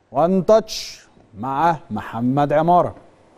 وان تاتش مع محمد عماره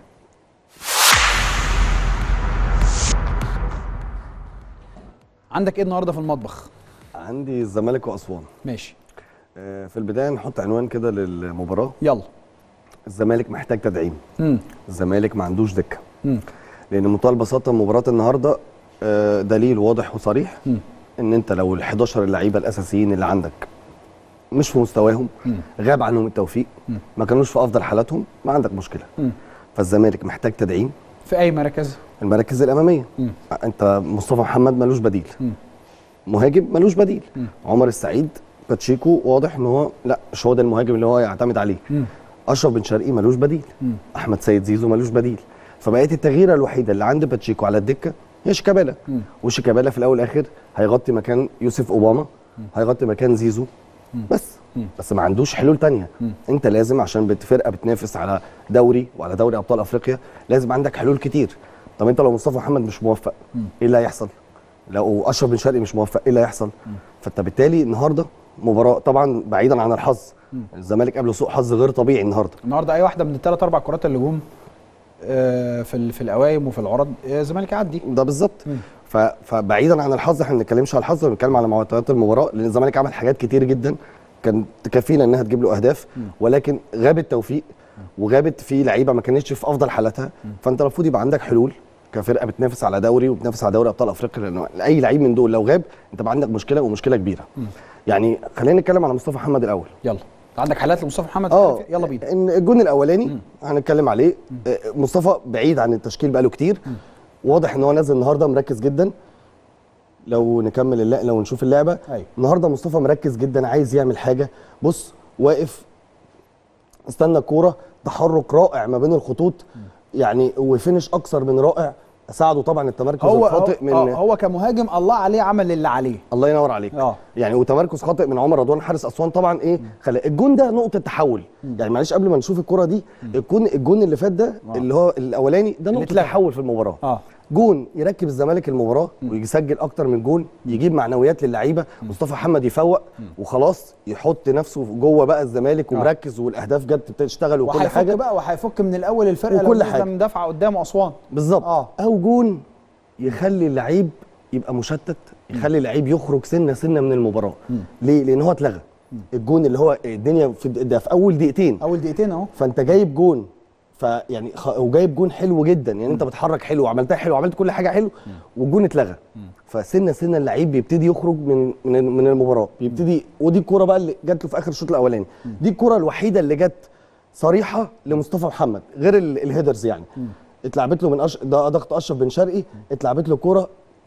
عندك ايه النهارده في المطبخ عندي الزمالك واسوان ماشي آه، في البدايه نحط عنوان كده للمباراه يلا الزمالك محتاج تدعيم امم الزمالك ما عندوش دكه امم لان بمنتهى البساطه مباراه النهارده آه، دليل واضح وصريح مم. ان انت لو ال 11 اللعيبه الاساسيين اللي عندك مش في مستواهم مم. غاب عنهم التوفيق مم. ما كانوش في افضل حالاتهم ما عندك مشكله مم. فالزمالك محتاج تدعيم في اي مركز المراكز الاماميه مم. انت مصطفى محمد ملوش بديل مم. مهاجم ملوش بديل مم. عمر السعيد باتشيكو واضح ان هو لا مش هو ده المهاجم اللي هو يعتمد عليه مم. اشرف بن شرقي ملوش بديل مم. احمد سيد زيزو ملوش بديل فبقيت التغييره الوحيده اللي عند باتشيكو على الدكه هي شيكابالا مم. وشيكابالا في الاول والاخر هيغطي مكان يوسف اوباما هيغطي مكان زيزو بس مم. بس ما عندوش حلول تانية مم. انت لازم عشان بت- فرقه بتنافس على دوري وعلى دوري ابطال افريقيا لازم عندك حلول كتير طب انت لو مصطفى محمد مش موفق مم. ايه اللي هيحصل لو اشرف بن شرقي مش موفق ايه اللي هيحصل فانت بالتالي النهارده مباراه طبعا بعيدا عن الحظ الزمالك قابله سوء حظ غير طبيعي النهارده النهارده اي واحده من الثلاث اربع كرات اللي جم آه، في ال- في القوايم وفي العرض آه، الزمالك يعدي ده بالظبط مم. ف- فبعيدا عن الحظ احنا ما بنتكلمش على الحظ بنتكلم على معطيات المباراه لان الزمالك عمل حاجات كتير جدا كان تكفينا انها تجيب له اهداف ولكن غاب التوفيق وغابت في لعيبه ما كانتش في افضل حالاتها فانت المفروض يبقى عندك حلول كفرقه بتنافس على دوري وبتنافس على دوري ابطال افريقيا لان اي لعيب من دول لو غاب انت بقى عندك مشكله ومشكله كبيره يعني خلينا نتكلم على مصطفى محمد الاول يلا عندك حالات لمصطفى محمد اه يلا بينا ان الجون الاولاني هنتكلم عليه آه، مصطفى بعيد عن التشكيل بقاله كتير واضح ان هو نازل النهارده مركز جدا لو نكمل اللعبة لو نشوف اللعبه أيوة. النهارده مصطفى مركز جدا عايز يعمل حاجه بص واقف استنى الكوره تحرك رائع ما بين الخطوط يعني وفينش اكثر من رائع ساعده طبعا التمركز هو هو, الخاطئ من هو, هو كمهاجم الله عليه عمل اللي عليه الله ينور عليك اه. يعني وتمركز خاطئ من عمر رضوان حارس اسوان طبعا ايه خلى الجون ده نقطه تحول يعني معلش قبل ما نشوف الكره دي الجون الجون اللي فات ده اللي هو الاولاني ده نقطه اتلغى. تحول في المباراه اه جون يركب الزمالك المباراه ويسجل اكتر من جون يجيب معنويات للعيبه مصطفى محمد يفوق وخلاص يحط نفسه جوه بقى الزمالك ومركز والاهداف جت بتشتغل وكل وهيفك حاجه بقى وهيفك من الاول الفرقه وكل لو حاجة. حاجه مدافعه قدامه اسوان بالظبط اه. او جون يخلي اللعيب يبقى مشتت يخلي اللعيب يخرج سنه سنه من المباراه ليه لان هو اتلغى الجون اللي هو الدنيا في ده في اول دقيقتين اول دقيقتين اهو فانت جايب جون فيعني خ... وجايب جون حلو جدا يعني انت بتحرك حلو وعملتها حلو وعملت كل حاجه حلو والجون اتلغى فسنه سنه اللعيب بيبتدي يخرج من من من المباراه بيبتدي ودي الكوره بقى اللي جات له في اخر الشوط الاولاني دي الكوره الوحيده اللي جت صريحه لمصطفى محمد غير ال... الهيدرز يعني اتلعبت له من أش... ده ضغط اشرف بن شرقي اتلعبت له كوره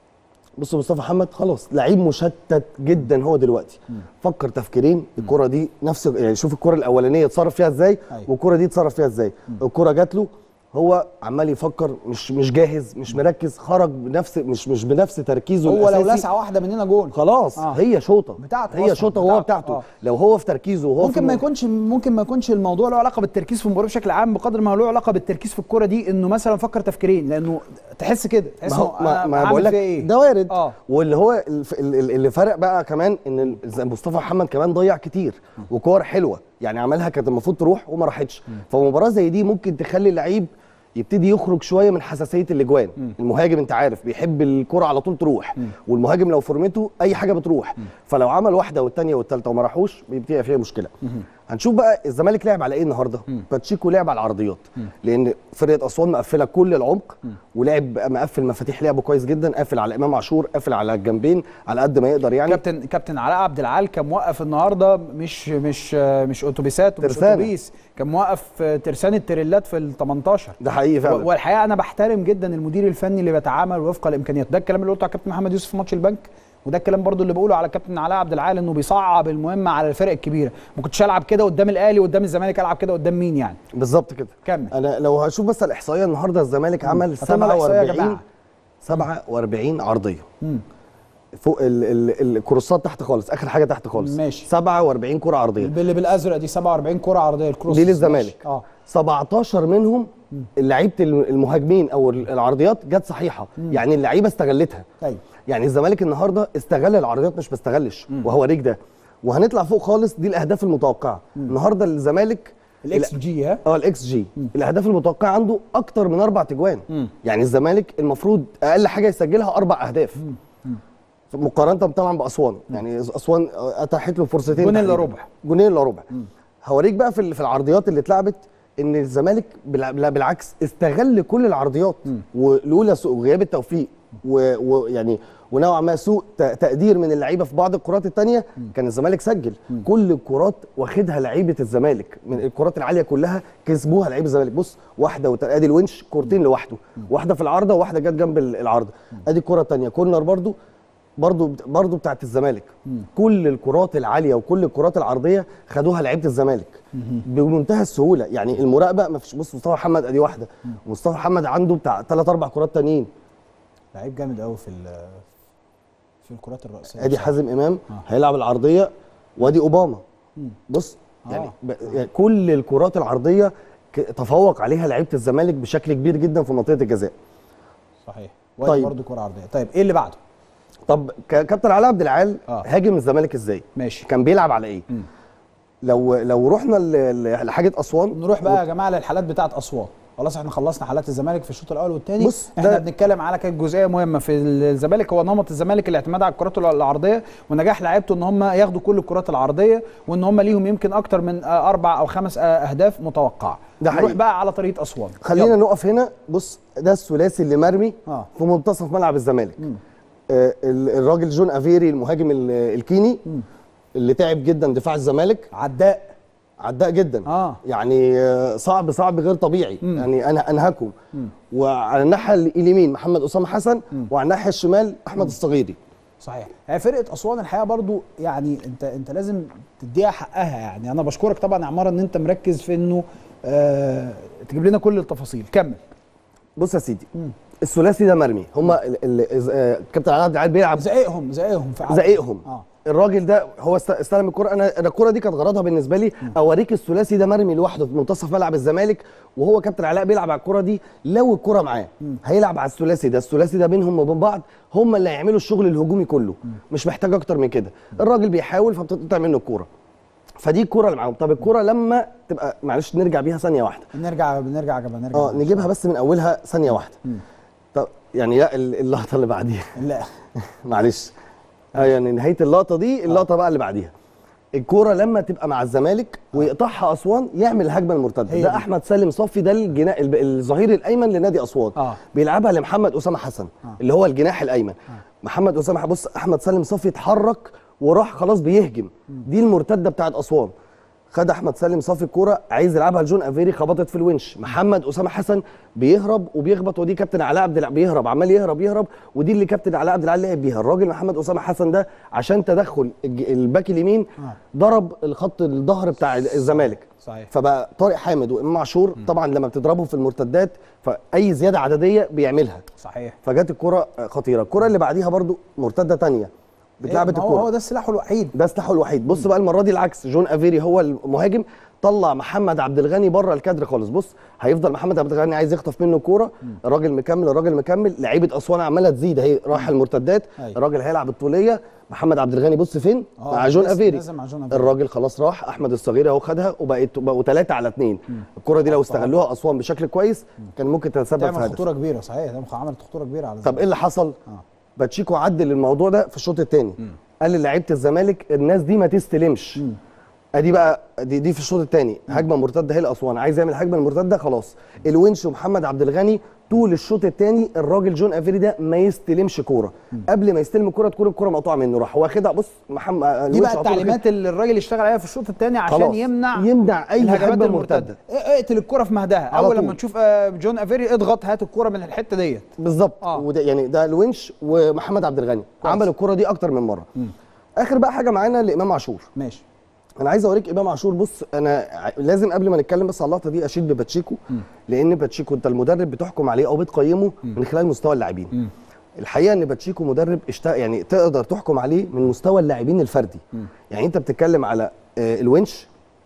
بص مصطفى محمد خلاص لعيب مشتت جدا هو دلوقتي فكر تفكيرين الكره دي نفس يعني شوف الكره الاولانيه اتصرف فيها ازاي أيوة. والكره دي اتصرف فيها ازاي الكره جات له هو عمال يفكر مش مش جاهز مش مركز خرج بنفس مش مش بنفس تركيزه هو لو الأساسي. لسعه واحده مننا جون خلاص آه. آه. هي شوطه بتاعته هي أصلاً، شوطه بتاعته. وهو بتاعته آه. آه. لو هو في تركيزه وهو ممكن في ما الم- يكونش ممكن ما يكونش الموضوع له علاقه بالتركيز في المباراه بشكل عام بقدر ما هو له علاقه بالتركيز في الكوره دي انه مثلا فكر تفكيرين لانه تحس كده تحس ما هو إنه ما, أنا ما هعمل بقول لك فيها ايه ده وارد اه واللي هو الف- ال- ال- اللي فرق بقى كمان ان ال- زي مصطفى محمد كمان ضيع كتير وكور حلوه يعني عملها كانت المفروض تروح وما راحتش فمباراه زي دي ممكن تخلي اللعيب يبتدي يخرج شويه من حساسيه الاجوان المهاجم انت عارف بيحب الكره على طول تروح والمهاجم لو فورمته اي حاجه بتروح فلو عمل واحده والثانيه والثالثه وما راحوش بيبتدي فيها مشكله هنشوف بقى الزمالك لعب على ايه النهارده باتشيكو لعب على العرضيات لان فرقه اسوان مقفله كل العمق ولعب مقفل مفاتيح لعبه كويس جدا قافل على امام عاشور قافل على الجنبين على قد ما يقدر يعني كابتن كابتن علاء عبد العال كان موقف النهارده مش مش مش اتوبيسات ومش ترسانة. اتوبيس كان موقف ترسانه تريلات في ال 18 ده حقيقي فعلا والحقيقه انا بحترم جدا المدير الفني اللي بيتعامل وفق الامكانيات ده الكلام اللي قلته على كابتن محمد يوسف في ماتش البنك وده الكلام برضو اللي بقوله على كابتن علاء عبد العال انه بيصعب المهمه على الفرق الكبيره ما كنتش العب كده قدام الاهلي قدام الزمالك العب كده قدام مين يعني بالظبط كده كمل انا لو هشوف بس الاحصائيه النهارده الزمالك عمل هاتوا لنا الإحصائية يا 47 جماعة. 47 عرضيه مم. فوق ال- ال- الكروسات تحت خالص اخر حاجه تحت خالص ماشي. 47 كره عرضيه اللي بالازرق دي 47 كره عرضيه الكروس دي للزمالك ماشي. اه 17 منهم لعيبه المهاجمين او العرضيات جت صحيحه يعني اللعيبه استغلتها ايوه يعني الزمالك النهارده استغل العرضيات مش ما استغلش وهو ريك ده وهنطلع فوق خالص دي الاهداف المتوقعه النهارده الزمالك الاكس جي ها اه الاكس جي الاهداف المتوقعه عنده اكتر من اربع تجوان يعني الزمالك المفروض اقل حاجه يسجلها اربع اهداف مقارنه طبعا باسوان يعني اسوان اتاحت له فرصتين جونين إلا تحديداً. ربع. جونين الا ربع هوريك بقى في ال- في العرضيات اللي اتلعبت ان الزمالك بالع- لا بالعكس استغل كل العرضيات ولولا سوء غياب التوفيق و- ويعني ونوعا ما سوء ت- تقدير من اللعيبه في بعض الكرات الثانيه كان الزمالك سجل كل الكرات واخدها لعيبه الزمالك من الكرات العاليه كلها كسبوها لعيبه الزمالك بص واحده وت- ادي الونش كورتين لوحده واحده في العارضه وواحده جت جنب ال- العارضه ادي الكره الثانيه كورنر برضو برضو برضو بتاعت الزمالك كل الكرات العاليه وكل الكرات العرضيه خدوها لعيبه الزمالك بمنتهى السهوله يعني المراقبه ما فيش بص مصطفى محمد ادي واحده مصطفى محمد عنده بتاع ثلاث اربع كرات تانيين لعيب جامد قوي في ال- في الكرات الرئيسيه ادي بصراحة. حازم امام آه. هيلعب العرضيه وادي اوباما بص يعني, آه. ب... يعني كل الكرات العرضيه ك- تفوق عليها لعيبه الزمالك بشكل كبير جدا في منطقه الجزاء صحيح وادي طيب. برضه كره عرضيه طيب ايه اللي بعده طب ك- كابتن علاء عبد العال آه. هاجم الزمالك ازاي ماشي كان بيلعب على ايه لو لو رحنا ل- ل- لحاجه اسوان نروح بقى يا جماعه للحالات بتاعت اسوان خلاص احنا خلصنا حالات الزمالك في الشوط الاول والثاني بص، احنا ده- بنتكلم على كانت جزئيه مهمه في الزمالك هو نمط الزمالك الاعتماد على الكرات العرضيه ونجاح لعيبته ان هم ياخدوا كل الكرات العرضيه وان هم ليهم يمكن اكتر من آه، اربع او خمس آه، اهداف متوقعه ده نروح حقيقي. بقى على طريقه اسوان خلينا يلا. نقف هنا بص ده الثلاثي اللي مرمي آه. في منتصف ملعب الزمالك آه ال- الراجل جون افيري المهاجم ال- الكيني اللي تعب جدا دفاع الزمالك عداء عداء جدا آه. يعني آه، صعب صعب غير طبيعي يعني انا انهكم وعلى الناحيه اليمين محمد اسامه حسن وعلى الناحيه الشمال احمد الصغيري صحيح هي فرقه اسوان الحقيقه برضو يعني انت انت لازم تديها حقها يعني انا بشكرك طبعا يا عمار ان انت مركز في انه آه تجيب لنا كل التفاصيل كمل بص يا سيدي الثلاثي ده مرمي هما ال- ال- آه، كابتن علاء عبد العال بيلعب زقيقهم زقيقهم في عدد. زقيقهم اه الراجل ده هو است- استلم الكرة انا انا الكرة دي كانت غرضها بالنسبة لي اوريك الثلاثي ده مرمي لوحده في منتصف ملعب الزمالك وهو كابتن علاء بيلعب على الكرة دي لو الكرة معاه هيلعب على الثلاثي ده الثلاثي ده بينهم وبين بعض هم اللي هيعملوا الشغل الهجومي كله مش محتاج اكتر من كده الراجل بيحاول فبتقطع منه الكرة فدي الكرة اللي معاهم طب الكرة لما تبقى معلش نرجع بيها ثانية واحدة نرجع بنرجع يا جماعه نرجع اه نجيبها بس من اولها ثانية واحدة طب يعني لا ال- اللقطة اللي بعديها لا معلش اه يعني نهايه اللقطه دي اللقطه بقى اللي بعديها الكوره لما تبقى مع الزمالك ويقطعها اسوان يعمل الهجمه المرتده هي ده دي. احمد سالم صفي ده الجناح الب- الظهير الايمن لنادي اسوان آه. بيلعبها لمحمد اسامه حسن اللي هو الجناح الايمن محمد اسامه بص احمد سالم صفي اتحرك وراح خلاص بيهجم دي المرتده بتاعت اسوان خد احمد سالم صافي الكوره عايز يلعبها لجون افيري خبطت في الونش محمد اسامه حسن بيهرب وبيخبط ودي كابتن علاء عبد الع... بيهرب عمال يهرب يهرب ودي اللي كابتن علاء عبد العال لعب بيها الراجل محمد اسامه حسن ده عشان تدخل الج- الباك اليمين ضرب الخط الظهر بتاع الزمالك صحيح. فبقى طارق حامد وامام عاشور طبعا لما بتضربهم في المرتدات فاي زياده عدديه بيعملها صحيح فجت الكره خطيره الكره اللي بعديها برضو مرتده تانية اتلعبت إيه، ما هو هو الكره ده السلاح الوحيد ده سلاحه الوحيد بص بقى المره دي العكس جون افيري هو المهاجم طلع محمد عبد الغني بره الكادر خالص بص هيفضل محمد عبد الغني عايز يخطف منه الكوره الراجل مكمل الراجل مكمل لعيبه اسوان عماله تزيد اهي راح المرتدات أيوة. الراجل هيلعب الطوليه محمد عبد الغني بص فين آه، مع جون لازم- افيري لازم مع جون أفيري. الراجل خلاص راح احمد الصغير اهو خدها وبقت بقوا ثلاثه على اثنين الكره دي لو استغلوها اسوان بشكل كويس كان ممكن تتسبب في تعمل هدف خطوره كبيره صحيح ده عملت خطوره كبيره على طب ايه اللي حصل؟ باتشيكو عدل الموضوع ده في الشوط الثاني قال للعيبه الزمالك الناس دي ما تستلمش ادي بقى دي, دي في الشوط الثاني هجمه مرتده هي الاسوان عايز يعمل هجمه مرتده خلاص الونش ومحمد عبد الغني طول الشوط الثاني الراجل جون افيري ده ما يستلمش كوره قبل ما يستلم الكوره تكون الكوره مقطوعه منه راح واخدها بص محمد دي بقى التعليمات اللي الراجل اشتغل عليها في الشوط الثاني عشان خلاص. يمنع يمنع أي الهجمات هجمة المرتده مرتدة. إيه- اقتل الكره في مهدها على اول طول. لما تشوف آه، جون افيري اضغط هات الكره من الحته ديت بالظبط آه. وده يعني ده الونش ومحمد عبد الغني عمل الكوره دي اكتر من مره اخر بقى حاجه معانا لامام عاشور ماشي انا عايز اوريك امام عاشور بص انا ع- لازم قبل ما نتكلم بس على اللقطه دي اشيد بباتشيكو لان باتشيكو انت المدرب بتحكم عليه او بتقيمه من خلال مستوى اللاعبين الحقيقه ان باتشيكو مدرب اشتا يعني تقدر تحكم عليه من مستوى اللاعبين الفردي يعني انت بتتكلم على آه، الونش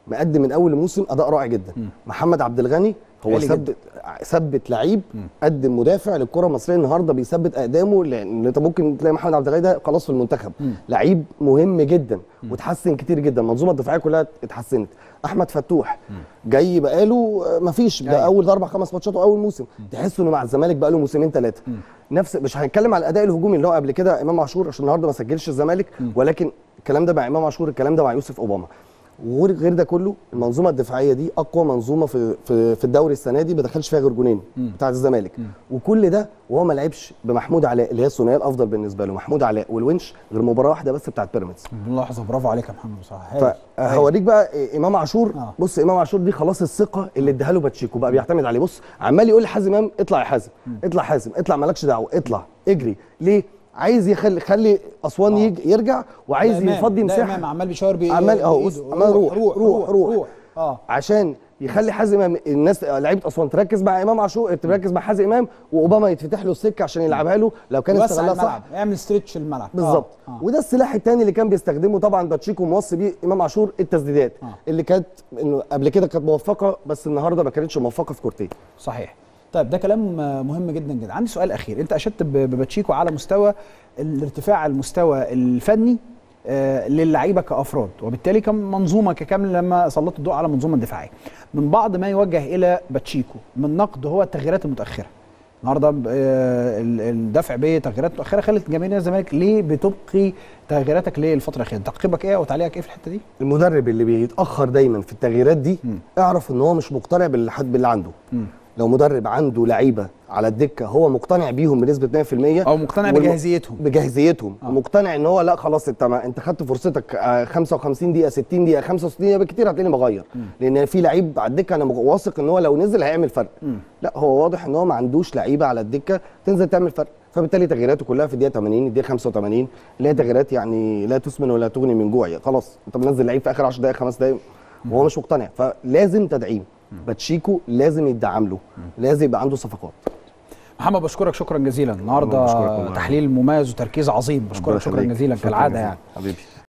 مقدم من اول الموسم اداء رائع جدا محمد عبد الغني هو عالي ثبت ثبت لعيب قدم مدافع للكره المصريه النهارده بيثبت اقدامه لان انت ممكن تلاقي محمد عبد الغني ده خلاص في المنتخب لعيب مهم جدا وتحسن كتير جدا المنظومه الدفاعيه كلها اتحسنت احمد فتوح جاي بقاله ما فيش ده أيوة. اول اربع خمس ماتشات واول موسم تحس انه مع الزمالك بقاله موسمين ثلاثه نفس مش هنتكلم على الاداء الهجومي اللي هو قبل كده امام عاشور عشان النهارده ما سجلش الزمالك ولكن الكلام ده مع امام عاشور الكلام ده مع يوسف اوباما وغير غير ده كله المنظومه الدفاعيه دي اقوى منظومه في في, في الدوري السنه دي ما دخلش فيها غير جونين بتاعه الزمالك وكل ده وهو ما لعبش بمحمود علاء اللي هي الثنائيه الافضل بالنسبه له محمود علاء والونش غير مباراه واحده بس بتاعه بيراميدز ملاحظه برافو عليك يا محمد بصراحه هايل. هايل. فهوريك بقى إيه امام عاشور آه. بص امام عاشور دي خلاص الثقه اللي اداها له باتشيكو بقى بيعتمد عليه بص عمال يقول لحازم امام اطلع يا حازم اطلع حازم اطلع مالكش دعوه اطلع اجري ليه عايز يخلي خلي اسوان آه. يجي يرجع وعايز ده إمام. يفضي ده مساحه إمام عمال بيشاور بإيه عمال اهو بص بإيده. عمال روح روح روح, روح, روح. اه عشان يخلي حازم امام الناس لعيبه اسوان تركز مع امام عاشور تركز مع حازم امام واوباما يتفتح له السكه عشان يلعبها له لو كان يوسع استغلها صح الملعب اعمل ستريتش الملعب بالظبط آه. آه. وده السلاح الثاني اللي كان بيستخدمه طبعا باتشيكو موصي بيه امام عاشور التسديدات آه. اللي كانت انه قبل كده كانت موفقه بس النهارده ما كانتش موفقه في كورتين صحيح طيب ده كلام آه، مهم جدا جدا عندي سؤال اخير انت اشدت ب- بباتشيكو على مستوى الارتفاع المستوى الفني آه، للعيبه كافراد وبالتالي كمنظومه ككامل لما سلطت الضوء على المنظومه الدفاعيه من بعض ما يوجه الى باتشيكو من نقد هو التغييرات المتاخره النهارده آه، ال- الدفع بتغييرات متاخره خلت جماهير الزمالك ليه بتبقي تغييراتك للفتره الاخيره تعقيبك ايه وتعليقك ايه في الحته دي المدرب اللي بيتاخر دايما في التغييرات دي اعرف ان هو مش مقتنع بالحد باللي عنده لو مدرب عنده لعيبه على الدكه هو مقتنع بيهم بنسبه 100% او مقتنع والم- بجاهزيتهم بجاهزيتهم آه. آه. مقتنع ان هو لا خلاص انت ما انت خدت فرصتك آه، 55 دقيقه 60 دقيقه 65 دقيقه بالكتير هتلاقيني بغير لان في لعيب على الدكه انا واثق ان هو لو نزل هيعمل فرق لا هو واضح ان هو ما عندوش لعيبه على الدكه تنزل تعمل فرق فبالتالي تغييراته كلها في الدقيقه 80 الدقيقه 85 اللي هي تغييرات يعني لا تسمن ولا تغني من جوع يعني خلاص انت منزل لعيب في اخر 10 دقائق 5 دقائق وهو مش مقتنع فلازم تدعيم باتشيكو لازم يدعم له لازم يبقى عنده صفقات محمد بشكرك شكرا جزيلا بشكرك النهارده والله. تحليل مميز وتركيز عظيم بشكرك شكرا جزيلا كالعاده يعني حبيبي